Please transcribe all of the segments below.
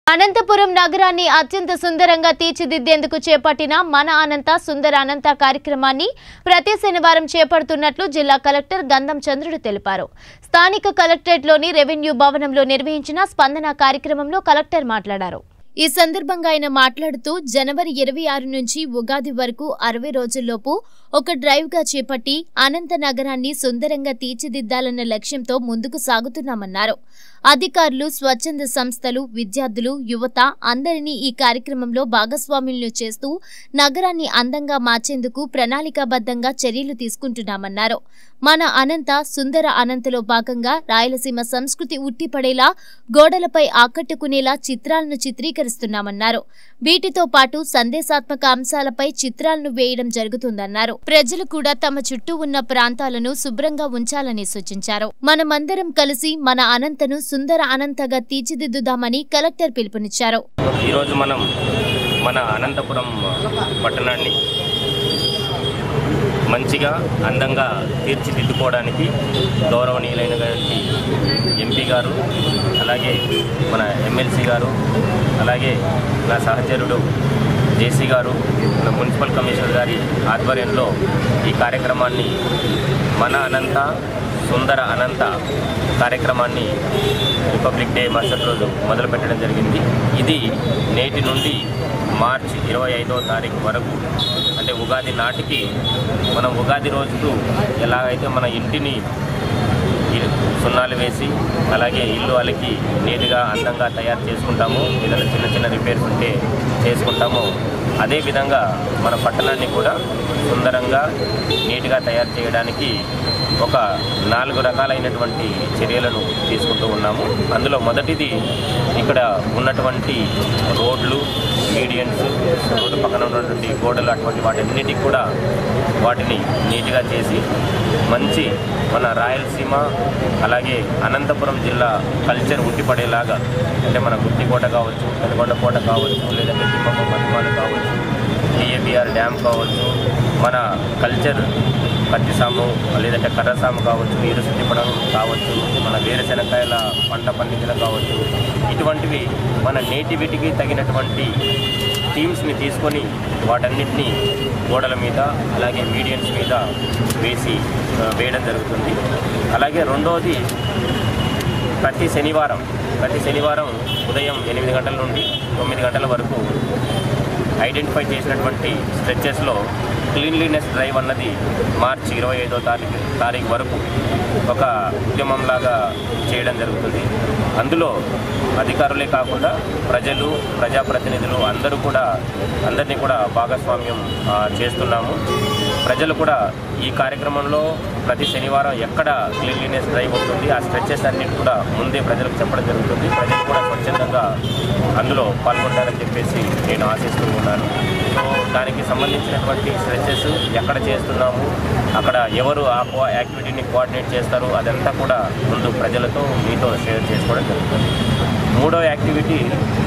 అనంతపురం నగరాన్ని అత్యంత సుందరంగా తీర్చిదిద్దేందుకు చేపట్టిన మన అనంత సుందర అనంత కార్యక్రమాన్ని ప్రతి శనివారం చేపడుతున్నట్లు జిల్లా కలెక్టర్ గంధం చంద్రుడు తెలిపారు స్థానిక కలెక్టరేట్లోని రెవెన్యూ భవనంలో నిర్వహించిన స్పందన కార్యక్రమంలో కలెక్టర్ మాట్లాడారు ఈ సందర్భంగా ఆయన మాట్లాడుతూ జనవరి ఇరవై ఆరు నుంచి ఉగాది వరకు అరవై రోజుల్లోపు ఒక డ్రైవ్ గా చేపట్టి అనంత నగరాన్ని సుందరంగా తీర్చిదిద్దాలన్న లక్ష్యంతో ముందుకు సాగుతున్నామన్నారు అధికారులు స్వచ్ఛంద సంస్థలు విద్యార్థులు యువత అందరినీ ఈ కార్యక్రమంలో భాగస్వాములను చేస్తూ నగరాన్ని అందంగా మార్చేందుకు ప్రణాళికాబద్ధంగా చర్యలు తీసుకుంటున్నామన్నారు మన అనంత సుందర అనంతలో భాగంగా రాయలసీమ సంస్కృతి ఉట్టిపడేలా గోడలపై ఆకట్టుకునేలా చిత్రాలను చిత్రీకరిస్తున్నామన్నారు వీటితో పాటు సందేశాత్మక అంశాలపై చిత్రాలను వేయడం జరుగుతుందన్నారు ప్రజలు కూడా తమ చుట్టూ ఉన్న ప్రాంతాలను శుభ్రంగా ఉంచాలని సూచించారు మనమందరం కలిసి మన అనంతను సుందర అనంతగా తీర్చిదిద్దుదామని కలెక్టర్ పిలుపునిచ్చారు ఈరోజు మనం మన అనంతపురం పట్టణాన్ని మంచిగా అందంగా తీర్చిదిద్దుకోవడానికి గౌరవనీయులైనటువంటి ఎంపీ గారు అలాగే మన ఎమ్మెల్సీ గారు అలాగే నా సహచరుడు జేసీ గారు మన మున్సిపల్ కమిషనర్ గారి ఆధ్వర్యంలో ఈ కార్యక్రమాన్ని మన అనంత సుందర అనంత కార్యక్రమాన్ని రిపబ్లిక్ డే మరుసటి రోజు మొదలు పెట్టడం జరిగింది ఇది నేటి నుండి మార్చి ఇరవై ఐదో తారీఖు వరకు అంటే ఉగాది నాటికి మనం ఉగాది రోజు ఎలాగైతే మన ఇంటిని ఇ- సున్నాలు వేసి అలాగే ఇల్లు అలికి నీట్గా అందంగా తయారు చేసుకుంటాము ఏదైనా చిన్న చిన్న రిపేర్స్ ఉంటే చేసుకుంటాము అదేవిధంగా మన పట్టణాన్ని కూడా సుందరంగా నీట్గా తయారు చేయడానికి ఒక నాలుగు రకాలైనటువంటి చర్యలను తీసుకుంటూ ఉన్నాము అందులో మొదటిది ఇక్కడ ఉన్నటువంటి రోడ్లు మీడియన్స్ రోడ్డు పక్కన ఉన్నటువంటి గోడలు అటువంటి వాటన్నిటికి కూడా వాటిని నీట్గా చేసి మంచి మన రాయలసీమ అలాగే అనంతపురం జిల్లా కల్చర్ ఉట్టిపడేలాగా అంటే మన గుత్తికోట కావచ్చు పెనుగొండ కోట కావచ్చు లేదంటే తిమ్మమ్మ మధుమాలు కావచ్చు ఏఏబిఆర్ డ్యామ్ కావచ్చు మన కల్చర్ పత్తిసాము లేదంటే కర్రసాము కావచ్చు నీరు తిప్పడం కావచ్చు మన వేరుశెనక్కాయల పంట పండించడం కావచ్చు ఇటువంటివి మన నేటివిటీకి తగినటువంటి టీమ్స్ని తీసుకొని వాటన్నిటిని గోడల మీద అలాగే మీడియన్స్ మీద వేసి ఆ, వేయడం జరుగుతుంది అలాగే రెండవది ప్రతి శనివారం ప్రతి శనివారం ఉదయం ఎనిమిది గంటల నుండి తొమ్మిది గంటల వరకు ఐడెంటిఫై చేసినటువంటి స్ట్రెచెస్లో క్లీన్లీనెస్ డ్రైవ్ అన్నది మార్చి ఇరవై ఐదో తారీఖు తారీఖు వరకు ఒక ఉద్యమంలాగా చేయడం జరుగుతుంది అందులో అధికారులే కాకుండా ప్రజలు ప్రజాప్రతినిధులు అందరూ కూడా అందరినీ కూడా భాగస్వామ్యం ఆ, చేస్తున్నాము ప్రజలు కూడా ఈ కార్యక్రమంలో ప్రతి శనివారం ఎక్కడ క్లీన్లీనెస్ డ్రైవ్ ఉంటుంది ఆ స్ట్రెచెస్ అన్నిటి కూడా ముందే ప్రజలకు చెప్పడం జరుగుతుంది ప్రజలు కూడా స్వచ్ఛందంగా అందులో పాల్గొంటారని చెప్పేసి నేను ఆశిస్తూ ఉన్నాను సో దానికి సంబంధించినటువంటి స్ట్రెచెస్ ఎక్కడ చేస్తున్నాము అక్కడ ఎవరు ఆ కో- యాక్టివిటీని కోఆర్డినేట్ చేస్తారు అదంతా కూడా ముందు ప్రజలతో మీతో షేర్ చేసుకోవడం జరుగుతుంది మూడో యాక్టివిటీ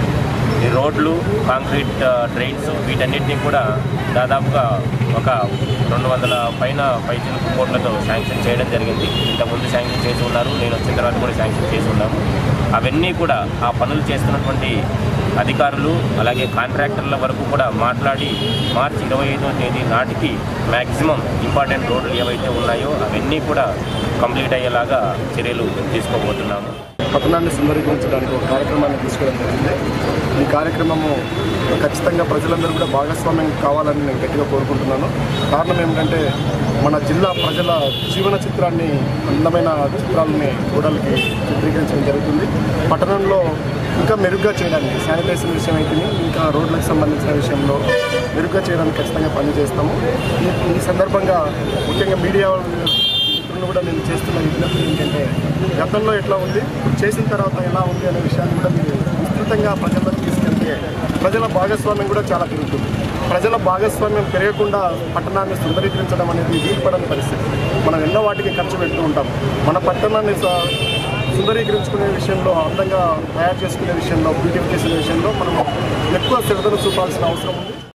ఈ రోడ్లు కాంక్రీట్ ఆ, డ్రైన్స్ వీటన్నిటిని కూడా దాదాపుగా ఒక రెండు వందల పైన పైచిలు కోట్లతో శాంక్షన్ చేయడం జరిగింది ఇంతకుముందు శాంక్షన్ చేసి ఉన్నారు నేను వచ్చిన తర్వాత కూడా శాంక్షన్ చేసి ఉన్నాము అవన్నీ కూడా ఆ పనులు చేస్తున్నటువంటి అధికారులు అలాగే కాంట్రాక్టర్ల వరకు కూడా మాట్లాడి మార్చి ఇరవై ఐదో తేదీ నాటికి మ్యాక్సిమం ఇంపార్టెంట్ రోడ్లు ఏవైతే ఉన్నాయో అవన్నీ కూడా కంప్లీట్ అయ్యేలాగా చర్యలు తీసుకోబోతున్నాము పట్టణాన్ని సుందరీకరించడానికి ఒక కార్యక్రమాన్ని తీసుకోవడం జరిగింది ఈ కార్యక్రమము ఖచ్చితంగా ప్రజలందరూ కూడా భాగస్వామ్యం కావాలని నేను గట్టిగా కోరుకుంటున్నాను కారణం ఏమిటంటే మన జిల్లా ప్రజల జీవన చిత్రాన్ని అందమైన చిత్రాలని గోడలకి చిత్రీకరించడం జరుగుతుంది పట్టణంలో ఇంకా మెరుగ్గా చేయడానికి శానిటైజేషన్ విషయం అయితే ఇంకా రోడ్లకు సంబంధించిన విషయంలో మెరుగ్గా చేయడానికి ఖచ్చితంగా పనిచేస్తాము ఈ ఈ సందర్భంగా ముఖ్యంగా మీడియా మిత్రులు కూడా నేను చేస్తున్న విజ్ఞప్తి ఏంటంటే గతంలో ఎట్లా ఉంది ఇప్పుడు చేసిన తర్వాత ఎలా ఉంది అనే విషయాన్ని కూడా మీరు విస్తృతంగా ప్రజల్లోకి తీసుకెళ్తే ప్రజల భాగస్వామ్యం కూడా చాలా పెరుగుతుంది ప్రజల భాగస్వామ్యం పెరగకుండా పట్టణాన్ని సుందరీకరించడం అనేది వీలుపడని పరిస్థితి మనం ఎన్నో వాటికి ఖర్చు పెడుతూ ఉంటాం మన పట్టణాన్ని స- సుందరీకరించుకునే విషయంలో అందంగా తయారు చేసుకునే విషయంలో బ్యూటిఫికేషన్ విషయంలో మనం ఎక్కువ శ్రద్ధను చూపాల్సిన అవసరం ఉంది